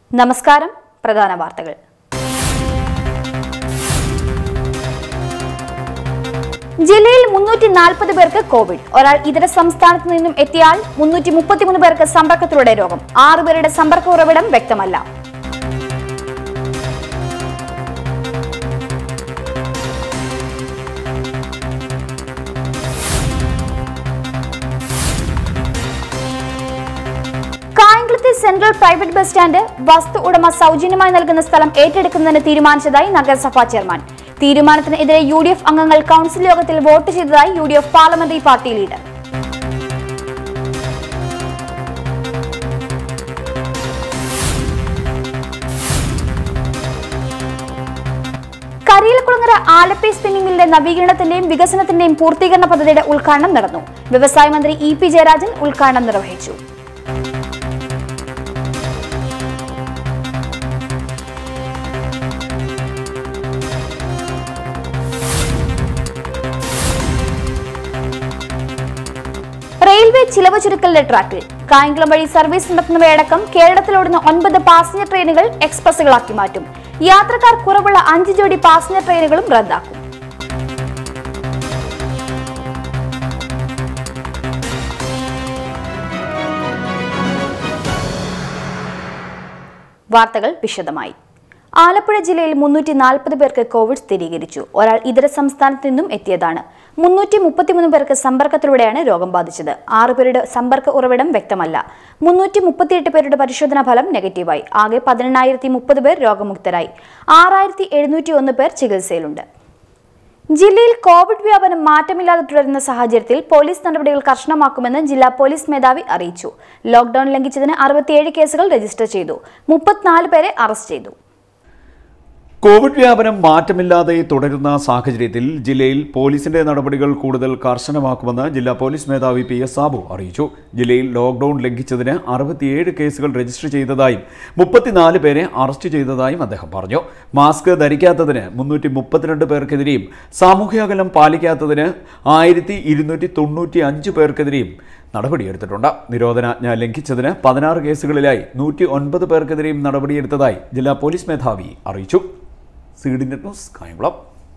നമസ്കാരം പ്രധാന വാർത്തകൾ ജില്ലയിൽ മുന്നൂറ്റി നാൽപ്പത് പേർക്ക് കോവിഡ് ഒരാൾ ഇതര സംസ്ഥാനത്ത് നിന്നും എത്തിയാൽ മുന്നൂറ്റി മുപ്പത്തിമൂന്ന് പേർക്ക് സമ്പർക്കത്തിലൂടെ രോഗം ആറ് പേരുടെ സമ്പർക്ക ഉറവിടം വ്യക്തമല്ല കായംകുളത്തെ സെൻട്രൽ പ്രൈവറ്റ് ബസ് സ്റ്റാൻഡ് വസ്തു ഉടമ സൗജന്യമായി നൽകുന്ന സ്ഥലം ഏറ്റെടുക്കുന്നതിന് തീരുമാനിച്ചതായി നഗരസഭാ ചെയർമാൻ തീരുമാനത്തിനെതിരെ യു ഡി എഫ് അംഗങ്ങൾ കൌൺസിൽ യോഗത്തിൽ വോട്ട് ചെയ്തതായി U D F parliamentary party leader Kariyilakulangara Alleppey spinning മില്ലിന്റെ നവീകരണത്തിന്റെയും വികസനത്തിന്റെയും പൂർത്തീകരണ പദ്ധതിയുടെ ഉദ്ഘാടനം നടന്നു വ്യവസായ മന്ത്രി ഇ പി ജയരാജൻ ഉദ്ഘാടനം നിർവഹിച്ചു റെയിൽവേ ചിലവ് ചുരുക്കലിന്റെ ട്രാക്കിൽ കായംകുളം വഴി സർവീസ് നടത്തുന്നവയടക്കം കേരളത്തിലോടുന്ന ഒൻപത് പാസഞ്ചർ ട്രെയിനുകൾ എക്സ്പ്രസുകളാക്കി മാറ്റും യാത്രക്കാർ കുറവുള്ള അഞ്ച് ജോഡി പാസഞ്ചർ ട്രെയിനുകളും റദ്ദാക്കും വാർത്തകൾ വിശദമായി ആലപ്പുഴ ജില്ലയിൽ മുന്നൂറ്റി നാൽപ്പത് പേർക്ക് കോവിഡ് സ്ഥിരീകരിച്ചു ഒരാൾ ഇതര സംസ്ഥാനത്ത് നിന്നും എത്തിയതാണ് മുന്നൂറ്റി മുപ്പത്തിമൂന്ന് പേർക്ക് സമ്പർക്കത്തിലൂടെയാണ് രോഗം ബാധിച്ചത് ആറ് പേരുടെ സമ്പർക്ക ഉറവിടം വ്യക്തമല്ല മുന്നൂറ്റി മുപ്പത്തിയെട്ട് പേരുടെ പരിശോധനാ ഫലം നെഗറ്റീവായി ആകെ പതിനെണ്ണായിരത്തി മുപ്പത് പേർ രോഗമുക്തരായി ആറായിരത്തി എഴുന്നൂറ്റി ഒന്ന് പേർ ചികിത്സയിലുണ്ട് ജില്ലയിൽ കോവിഡ് വ്യാപനം മാറ്റമില്ലാതെ തുടരുന്ന സാഹചര്യത്തിൽ പോലീസ് നടപടികൾ കർശനമാക്കുമെന്ന് ജില്ലാ പോലീസ് മേധാവി അറിയിച്ചു ലോക്ഡൌൺ ലംഘിച്ചതിന് അറുപത്തിയേഴ് കേസുകൾ രജിസ്റ്റർ ചെയ്തു മുപ്പത്തിനാല് പേരെ അറസ്റ്റ് ചെയ്തു കോവിഡ് വ്യാപനം മാറ്റമില്ലാതെ തുടരുന്ന സാഹചര്യത്തിൽ ജില്ലയിൽ പോലീസിന്റെ നടപടികൾ കൂടുതൽ കർശനമാക്കുമെന്ന് ജില്ലാ പോലീസ് മേധാവി പി എസ് സാബു അറിയിച്ചു ജില്ലയിൽ ലോക്ഡൌൺ ലംഘിച്ചതിന് അറുപത്തിയേഴ് കേസുകൾ രജിസ്റ്റർ ചെയ്തതായും മുപ്പത്തിനാല് പേരെ അറസ്റ്റ് ചെയ്തതായും അദ്ദേഹം പറഞ്ഞു മാസ്ക് ധരിക്കാത്തതിന് മുന്നൂറ്റി മുപ്പത്തിരണ്ട് പേർക്കെതിരെയും സാമൂഹ്യ പാലിക്കാത്തതിന് ആയിരത്തി ഇരുന്നൂറ്റി തൊണ്ണൂറ്റി അഞ്ച് പേർക്കെതിരെയും നടപടിയെടുത്തിട്ടുണ്ട് നിരോധനാജ്ഞ ലംഘിച്ചതിന് പതിനാറ് കേസുകളിലായി നൂറ്റി ഒൻപത് പേർക്കെതിരെയും നടപടിയെടുത്തതായി ജില്ലാ പോലീസ് മേധാവി അറിയിച്ചു C D net news Kayamkulam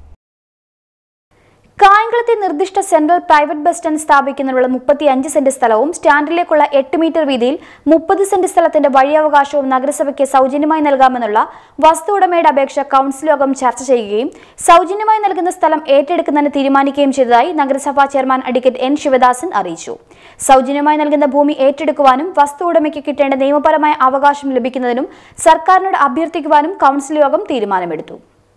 കായംകുളത്തെ നിർദ്ദിഷ്ട സെൻട്രൽ പ്രൈവറ്റ് ബസ് സ്റ്റാൻഡ് സ്ഥാപിക്കുന്നതിനുള്ള മുപ്പത്തി അഞ്ച് സെന്റ് സ്ഥലവും സ്റ്റാൻഡിലേക്കുള്ള എട്ട് മീറ്റർ വീതിയിൽ മുപ്പത് സെന്റ് സ്ഥലത്തിന്റെ വഴിയവകാശവും നഗരസഭയ്ക്ക് സൗജന്യമായി നൽകാമെന്നുള്ള വസ്തു ഉടമയുടെ അപേക്ഷ കൌൺസിൽ യോഗം ചർച്ച ചെയ്യുകയും സൗജന്യമായി നൽകുന്ന സ്ഥലം ഏറ്റെടുക്കുന്നതിന് തീരുമാനിക്കുകയും ചെയ്തതായി നഗരസഭാ ചെയർമാൻ അഡ്വക്കേറ്റ് എൻ ശിവദാസൻ അറിയിച്ചു സൗജന്യമായി നൽകുന്ന ഭൂമി ഏറ്റെടുക്കുവാനും വസ്തു ഉടമയ്ക്ക് കിട്ടേണ്ട നിയമപരമായ അവകാശം ലഭിക്കുന്നതിനും സർക്കാരിനോട് അഭ്യർത്ഥിക്കുവാനും കൌൺസിൽ യോഗം തീരുമാനമെടുത്തു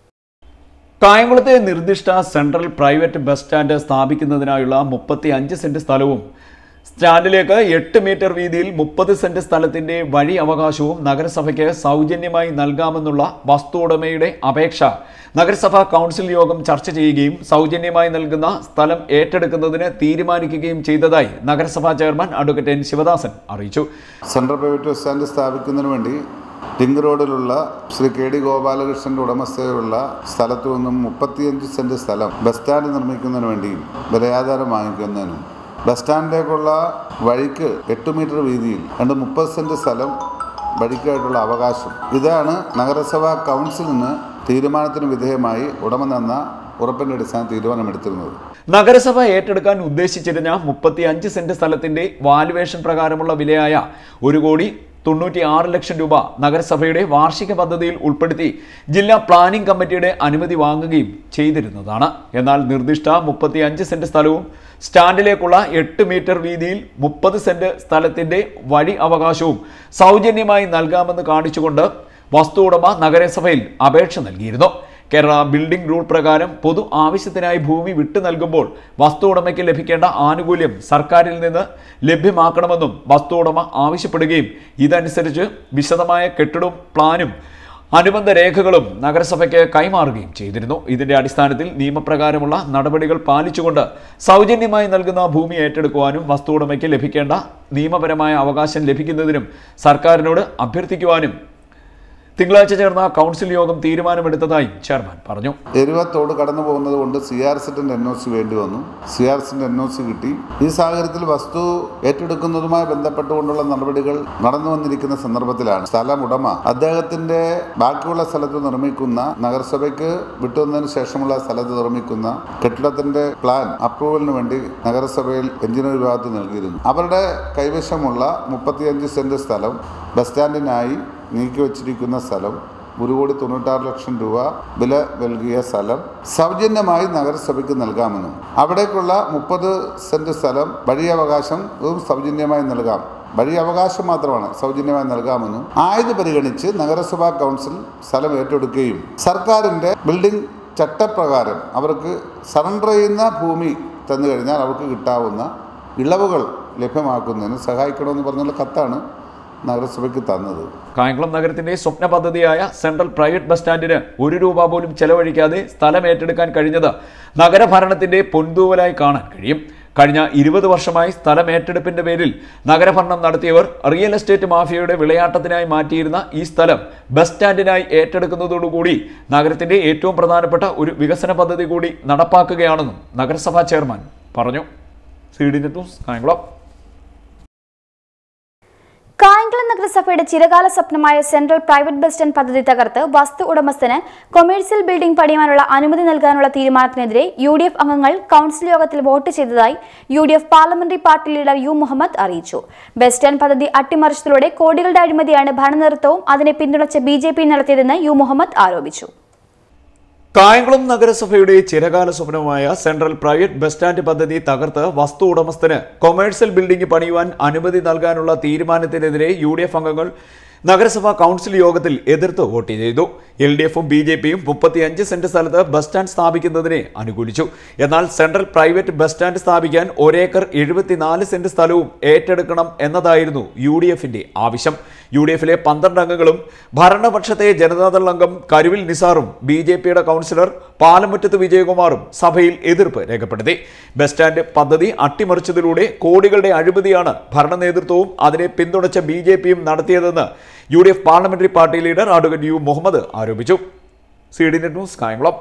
കായംകുളത്തെ നിർദ്ദിഷ്ട സെൻട്രൽ പ്രൈവറ്റ് ബസ് സ്റ്റാൻഡ് സ്ഥാപിക്കുന്നതിനായുള്ള മുപ്പത്തി അഞ്ച് സെന്റ് സ്ഥലവും സ്റ്റാൻഡിലേക്ക് എട്ട് മീറ്റർ വീതിയിൽ മുപ്പത് സെന്റ് സ്ഥലത്തിന്റെ വഴി അവകാശവും നഗരസഭയ്ക്ക് സൗജന്യമായി നൽകാമെന്നുള്ള വസ്തു ഉടമയുടെ അപേക്ഷ നഗരസഭാ കൗൺസിൽ യോഗം ചർച്ച ചെയ്യുകയും സൗജന്യമായി നൽകുന്ന സ്ഥലം ഏറ്റെടുക്കുന്നതിന് തീരുമാനിക്കുകയും ചെയ്തതായി നഗരസഭാ ചെയർമാൻ അഡ്വക്കേറ്റ് എൻ ശിവദാസൻ അറിയിച്ചു സെൻട്രൽ പ്രൈവറ്റ് ബസ് സ്റ്റാൻഡ് സ്ഥാപിക്കുന്നതിന് വേണ്ടി ലിങ്ക് റോഡിലുള്ള ശ്രീ കെ ഡി ഗോപാലകൃഷ്ണൻ്റെ ഉടമസ്ഥതയിലുള്ള സ്ഥലത്തു നിന്നും മുപ്പത്തിയഞ്ച് സെൻറ്റ് സ്ഥലം ബസ് സ്റ്റാൻഡ് നിർമ്മിക്കുന്നതിന് വേണ്ടിയും വിലയാധാരം വാങ്ങിക്കുന്നതിനും ബസ് സ്റ്റാൻഡിലേക്കുള്ള വഴിക്ക് എട്ട് മീറ്റർ വീതിയിൽ രണ്ട് മുപ്പത് സെൻറ്റ് സ്ഥലം വഴിക്കായിട്ടുള്ള അവകാശം ഇതാണ് നഗരസഭാ കൗൺസിലിന് തീരുമാനത്തിന് വിധേയമായി ഉടമ തന്ന ഉറപ്പിൻ്റെ അടിസ്ഥാന തീരുമാനമെടുത്തിരുന്നത് നഗരസഭ ഏറ്റെടുക്കാൻ ഉദ്ദേശിച്ചിരുന്ന മുപ്പത്തി അഞ്ച് സെന്റ് സ്ഥലത്തിന്റെ വാലുവേഷൻ പ്രകാരമുള്ള വിലയായ ഒരു കോടി തൊണ്ണൂറ്റി ആറ് ലക്ഷം രൂപ നഗരസഭയുടെ വാർഷിക പദ്ധതിയിൽ ഉൾപ്പെടുത്തി ജില്ലാ പ്ലാനിംഗ് കമ്മിറ്റിയുടെ അനുമതി വാങ്ങുകയും ചെയ്തിരുന്നതാണ് എന്നാൽ നിർദ്ദിഷ്ട മുപ്പത്തി അഞ്ച് സെന്റ് സ്ഥലവും സ്റ്റാൻഡിലേക്കുള്ള എട്ട് മീറ്റർ വീതിയിൽ മുപ്പത് സെന്റ് സ്ഥലത്തിന്റെ വഴി അവകാശവും സൗജന്യമായി നൽകാമെന്ന് കാണിച്ചുകൊണ്ട് വസ്തു ഉടമ നഗരസഭയിൽ അപേക്ഷ നൽകിയിരുന്നു കേരള ബിൽഡിംഗ് റൂൾ പ്രകാരം പൊതു ആവശ്യത്തിനായി ഭൂമി വിട്ടു നൽകുമ്പോൾ വസ്തു ഉടമയ്ക്ക് ലഭിക്കേണ്ട ആനുകൂല്യം സർക്കാരിൽ നിന്ന് ലഭ്യമാക്കണമെന്നും വസ്തു ഉടമ ആവശ്യപ്പെടുകയും ഇതനുസരിച്ച് വിശദമായ കെട്ടിടവും പ്ലാനും അനുബന്ധ രേഖകളും നഗരസഭയ്ക്ക് കൈമാറുകയും ചെയ്തിരുന്നു ഇതിന്റെ അടിസ്ഥാനത്തിൽ നിയമപ്രകാരമുള്ള നടപടികൾ പാലിച്ചുകൊണ്ട് സൗജന്യമായി നൽകുന്ന ഭൂമി ഏറ്റെടുക്കുവാനും വസ്തു ഉടമയ്ക്ക് ലഭിക്കേണ്ട നിയമപരമായ അവകാശം ലഭിക്കുന്നതിനും സർക്കാരിനോട് അഭ്യർത്ഥിക്കുവാനും തിങ്കളാഴ്ച ചേർന്ന കൗൺസിൽ യോഗം തീരുമാനമെടുത്തതായും ചെയർമാൻ പറഞ്ഞു എരുവത്തോട് കടന്നു പോകുന്നത് കൊണ്ട് സി ആർ സെറ്റിന്റെ എൻ ഒ സി വേണ്ടി വന്നു സി ആർ സെറ്റിന്റെ എൻ ഒ സി കിട്ടി ഈ സാഹചര്യത്തിൽ വസ്തു ഏറ്റെടുക്കുന്നതുമായി ബന്ധപ്പെട്ടുകൊണ്ടുള്ള നടപടികൾ നടന്നു വന്നിരിക്കുന്ന സന്ദർഭത്തിലാണ് സ്ഥലം ഉടമ അദ്ദേഹത്തിന്റെ ബാക്കിയുള്ള സ്ഥലത്ത് നിർമ്മിക്കുന്ന നഗരസഭയ്ക്ക് വിട്ടുവന്നതിന് ശേഷമുള്ള സ്ഥലത്ത് നിർമ്മിക്കുന്ന കെട്ടിടത്തിന്റെ പ്ലാൻ അപ്രൂവലിന് വേണ്ടി നഗരസഭയിൽ എഞ്ചിനീയർ വിഭാഗത്തിൽ നൽകിയിരുന്നു അവരുടെ കൈവശമുള്ള മുപ്പത്തിയഞ്ച് സെന്റ് സ്ഥലം ബസ് സ്റ്റാൻഡിനായി നീക്കി വച്ചിരിക്കുന്ന സ്ഥലം ഒരു കോടി തൊണ്ണൂറ്റാറ് ലക്ഷം രൂപ വില നൽകിയ സ്ഥലം സൗജന്യമായി നഗരസഭയ്ക്ക് നൽകാമെന്നും അവിടേക്കുള്ള മുപ്പത് സെന്റ് സ്ഥലം വഴിയവകാശം ഇതും സൗജന്യമായി നൽകാം വഴി അവകാശം മാത്രമാണ് സൗജന്യമായി നൽകാമെന്നും ആയത് പരിഗണിച്ച് നഗരസഭാ കൗൺസിൽ സ്ഥലം ഏറ്റെടുക്കുകയും സർക്കാരിൻ്റെ ബിൽഡിംഗ് ചട്ടപ്രകാരം അവർക്ക് സറണ്ടർ ചെയ്യുന്ന ഭൂമി തന്നു കഴിഞ്ഞാൽ അവർക്ക് കിട്ടാവുന്ന ഇളവുകൾ ലഭ്യമാക്കുന്നതിന് സഹായിക്കണമെന്ന് പറഞ്ഞുള്ള കത്താണ് നഗരസഭയ്ക്ക് തന്നത് കായംകുളം നഗരത്തിന്റെ സ്വപ്ന പദ്ധതിയായ സെൻട്രൽ പ്രൈവറ്റ് ബസ് സ്റ്റാൻഡിന് ഒരു രൂപ പോലും ചെലവഴിക്കാതെ സ്ഥലം ഏറ്റെടുക്കാൻ കഴിഞ്ഞത് നഗരഭരണത്തിന്റെ പൊൻതൂവലായി കാണാൻ കഴിയും കഴിഞ്ഞ ഇരുപത് വർഷമായി സ്ഥലം ഏറ്റെടുപ്പിന്റെ പേരിൽ നഗരഭരണം നടത്തിയവർ റിയൽ എസ്റ്റേറ്റ് മാഫിയയുടെ വിളയാട്ടത്തിനായി മാറ്റിയിരുന്ന ഈ സ്ഥലം ബസ് സ്റ്റാൻഡിനായി ഏറ്റെടുക്കുന്നതോടുകൂടി നഗരത്തിന്റെ ഏറ്റവും പ്രധാനപ്പെട്ട ഒരു വികസന പദ്ധതി കൂടി നടപ്പാക്കുകയാണെന്നും നഗരസഭാ ചെയർമാൻ പറഞ്ഞു C D net news Kayamkulam Kayamkulam നഗരസഭയുടെ ചിരകാല സ്വപ്നമായ സെൻട്രൽ പ്രൈവറ്റ് ബസ് സ്റ്റാൻഡ് പദ്ധതി തകർത്ത് വസ്തു ഉടമസ്ഥന് കൊമേഴ്സ്യൽ ബിൽഡിംഗ് പണിയാനുള്ള അനുമതി നൽകാനുള്ള തീരുമാനത്തിനെതിരെ യു ഡി എഫ് അംഗങ്ങൾ കൌൺസിൽ യോഗത്തിൽ വോട്ട് ചെയ്തതായി U D F parliamentary party leader U Muhammad അറിയിച്ചു ബസ് സ്റ്റാൻഡ് പദ്ധതി അട്ടിമറിച്ചതിലൂടെ കോടികളുടെ അഴിമതിയാണ് ഭരണനേതൃത്വവും അതിനെ പിന്തുണച്ച ബി ജെ പി നടത്തിയതെന്ന് യു മുഹമ്മദ് ആരോപിച്ചു കായംകുളം നഗരസഭയുടെ ചിരകാല സ്വപ്നമായ സെൻട്രൽ പ്രൈവറ്റ് ബസ് സ്റ്റാൻഡ് പദ്ധതി തകർത്ത് വസ്തു ഉടമസ്ഥന് കൊമേഴ്സ്യൽ ബിൽഡിംഗ് പണിയുവാൻ അനുമതി നൽകാനുള്ള തീരുമാനത്തിനെതിരെ യു അംഗങ്ങൾ നഗരസഭാ കൗൺസിൽ യോഗത്തിൽ എതിർത്ത് വോട്ട് ചെയ്തു എൽ ഡി എഫും ബി ജെ പിയും മുപ്പത്തിയഞ്ച് സെന്റ് സ്ഥലത്ത് ബസ് സ്റ്റാൻഡ് സ്ഥാപിക്കുന്നതിനെ അനുകൂലിച്ചു എന്നാൽ സെൻട്രൽ പ്രൈവറ്റ് ബസ് സ്റ്റാൻഡ് സ്ഥാപിക്കാൻ ഒരേക്കർ എഴുപത്തിനാല് സെന്റ് സ്ഥലവും ഏറ്റെടുക്കണം എന്നതായിരുന്നു യു ഡി എഫിന്റെ ആവശ്യം യു ഡി എഫിലെ പന്ത്രണ്ട് അംഗങ്ങളും ഭരണപക്ഷത്തെ ജനതാദൾ അംഗം കരുവിൽ നിസാറും ബി ജെ പിയുടെ കൗൺസിലർ പാലമുറ്റത്ത് വിജയകുമാറും സഭയിൽ എതിർപ്പ് രേഖപ്പെടുത്തി ബസ് സ്റ്റാൻഡ് പദ്ധതി അട്ടിമറിച്ചതിലൂടെ കോടികളുടെ അഴിമതിയാണ് ഭരണ നേതൃത്വവും അതിനെ പിന്തുണച്ച ബി ജെ പിയും നടത്തിയതെന്ന് U D F parliamentary party leader advocate U Muhammad ആരോപിച്ചു C D net news Kayamkulam